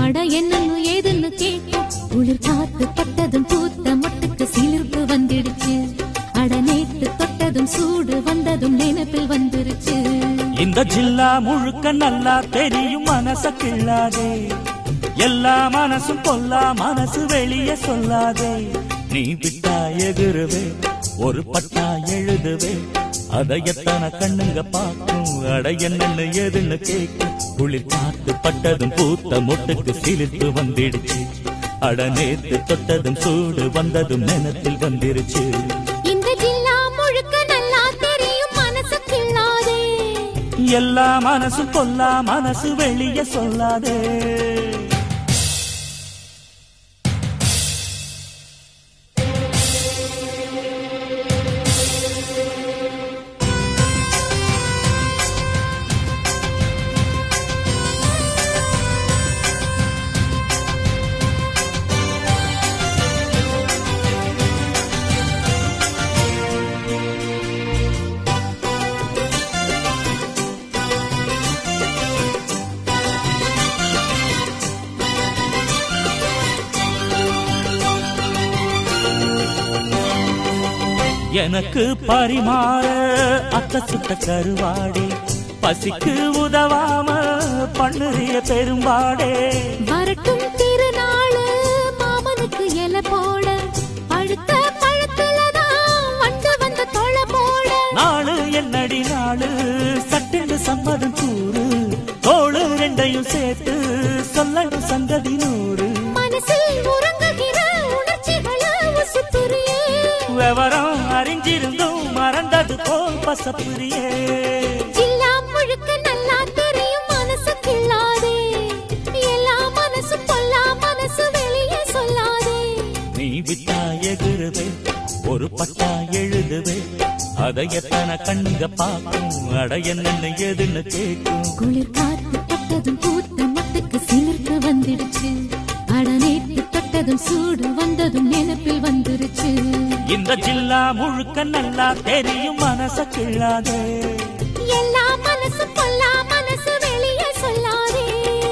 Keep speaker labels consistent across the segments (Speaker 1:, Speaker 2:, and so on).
Speaker 1: அட என்னன்னு ஏதுன்னு கேட்டா குளிர் காத்து பட்டதும் பூத்த மொட்டுக்கு சிலிர்ப்பு வந்துடுச்சு அட நேத்து தொட்டதும் சூடு வந்ததும் நினைப்பில் வந்துருச்சு
Speaker 2: இந்த ஜில்லா முழுக்க நல்லா தெரியும் மனச கிள்ளாதே எல்லா மனசும் பொல்லா மனசு வெளிய சொல்லாதே நீ விட்டா எகுருவே ஒரு பட்டா எழுதுவே அதை எத்தனை கண்ணுங்க பார்க்கும் அட என்னன்னு எதுன்னு கேட்கும் குளிர் காத்து பட்டதும் பூத்த மொட்டுக்கு சிலிர்த்து வந்துடுச்சு அட நேத்து தொட்டதும் சூடு வந்ததும் நினத்தில் வந்துருச்சு
Speaker 1: இந்த ஜில்லா முழுக்க நல்லா தெரியும் மனசு கிள்ளாதே
Speaker 2: எல்லா மனசு கொல்லா மனசு வெளிய சொல்லாதே எனக்கு பரிமாற அத்த சுத்த கருவாடே பசிக்கு உதவாம பண்ணுறிய பெரும்பாடே
Speaker 1: வரட்டும் திருநாளு மாமனுக்கு இலை போட பழுத்த பழத்துலதான் வந்து வந்த தொலை போட
Speaker 2: நாளு என்னடி நாளு சட்டென்று சம்மதம் கூறு தோளு ரெண்டையும் சேர்த்து சொல்லணும் சங்கதி நூறு
Speaker 1: மனசில் உறங்குகிற உணர்ச்சிகளை உசுத்துறியே
Speaker 2: விவரம் அறிஞ்சிருந்தும் மறந்தது போல் பசப்புரியே
Speaker 1: ஜில்லா முழுக்க நல்லா தெரியும் மனசு கிள்ளாதே எல்லா மனசு பொல்லா மனசு வெளியே சொல்லாதே
Speaker 2: நீ விட்டா எகுருவே ஒரு பட்டா எழுதுவே அதை எத்தனை கண்ணுங்க பார்க்கும் அட என்னன்னு எதுன்னு கேட்கும்
Speaker 1: குளிர் காத்து பட்டதும் பூத்த மொட்டுக்கு சிலிர்த்து வந்துடுச்சு அட நேத்து தொட்டதும் சூடு வந்ததும் நினைப்பில் வந்துருச்சு
Speaker 2: இந்த ஜில்லா முழுக்க நல்லா தெரியும் மனச கிள்ளாதே
Speaker 1: எல்லா மனசு பொல்லா மனசு வெளியே சொல்லாதே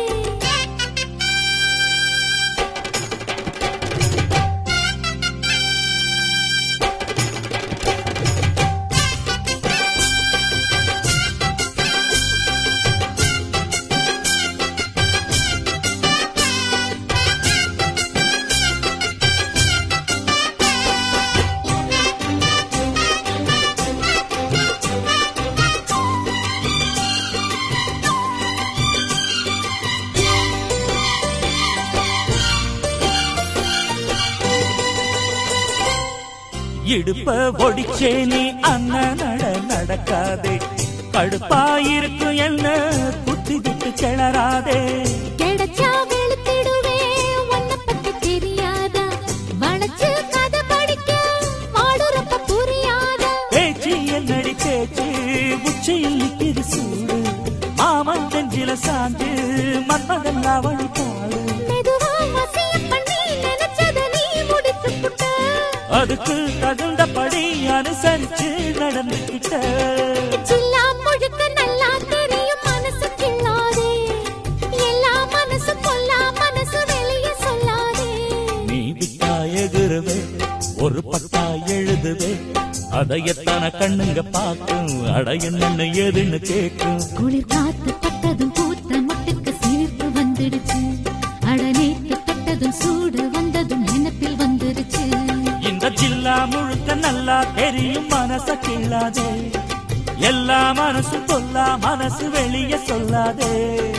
Speaker 2: இடுப்ப ஒடிச்சே நீ அண்ணன் நட நடக்காதே கடுப்பாயிருக்கும் என்ன குத்தி விட்டு கிளறாதே
Speaker 1: கிடைச்சா வெளுத்திடுவே உன்னை பத்தி தெரியாதா வளைச்சு கதை படிக்க வாடுறப்ப புரியாதா
Speaker 2: பேச்சு என்னடி பேச்சு உச்சியில் நிற்கிது சூடு மாமன் நெஞ்சில சாஞ்சு மன்மதன் அவனி பாடு
Speaker 1: மெதுவா வசியம் பண்ணி நினைச்சத நீ முடிச்சு புட்ட
Speaker 2: அதுக்கு தகுந்தபடி அனுசரிச்சு நடந்துகிட்ட
Speaker 1: ஜில்லா முழுக்க நல்லா தெரியும் மனசு கிள்ளாதே எல்லா மனசு பொல்லா மனசு வெளியே சொல்லாதே
Speaker 2: நீ விட்டா எகுருவே ஒரு பட்டா எழுதுவே அதை எத்தனை கண்ணுங்க பார்க்கும் அட என்னன்னு எதுன்னு கேட்கும்
Speaker 1: குளிர் காத்து பட்டதும் பூத்த மொட்டுக்கு சீர்ப்பு வந்துடுச்சு அட நேத்து தொட்டதும் சூடு வந்ததும் நினைப்பில் வந்துருச்சு
Speaker 2: இந்த ஜில்லா முழுக்க நல்லா தெரியும் மனச கிள்ளாதே எல்லா மனசு கொல்லா மனசு வெளிய சொல்லாதே